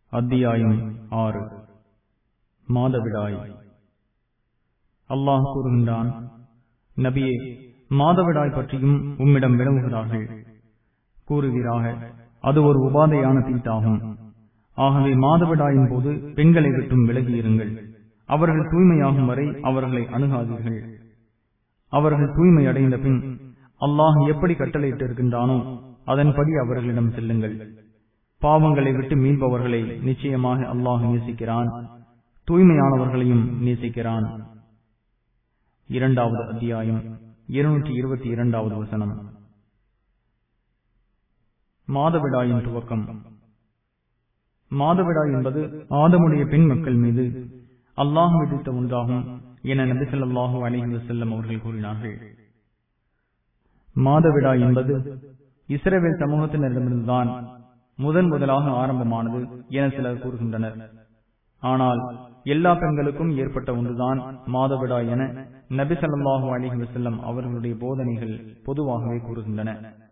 அத்தியாயம் ஆறு மாதவிடாய் அல்லாஹ் கூறுகின்றான் நபியே மாதவிடாய் பற்றியும் உம்மிடம் விளங்குகிறார்கள் கூறுவீராக அது ஒரு உபாதையான தீட்டாகும் ஆகவே மாதவிடாயின் போது பெண்களை விட்டும் விலகியிருங்கள் அவர்கள் தூய்மையாகும் வரை அவர்களை அணுகாதீர்கள் அவர்கள் தூய்மை அடைந்த பின் அல்லாஹ் எப்படி கட்டளையிட்டிருக்கின்றானோ அதன்படி அவர்களிடம் செல்லுங்கள் பாவங்களை விட்டு மீள்பவர்களை நிச்சயமாக அல்லாஹ் நேசிக்கிறான் தூய்மையானவர்களையும் நேசிக்கிறான் இரண்டாவது அத்தியாயம் இருநூற்றி இருபத்தி இரண்டாவது வசனம் மாதவிடாயின் துவக்கம் மாதவிடாய் என்பது ஆதமுடைய பெண் மக்கள் மீது அல்லாஹ் விதித்த ஒன்றாகும் என நபிசல்லாஹூ அலிஹி வசல்லம் அவர்கள் கூறினார்கள் மாதவிடாய் என்பது இஸ்ரேல் சமூகத்தினரிடமிருந்துதான் முதன் முதலாக ஆரம்பமானது என சிலர் கூறுகின்றனர் ஆனால் எல்லா பெண்களுக்கும் ஏற்பட்ட ஒன்றுதான் மாதவிடாய் என நபி சல்லாஹூ அலிஹி வசல்லம் அவர்களுடைய போதனைகள் பொதுவாகவே கூறுகின்றன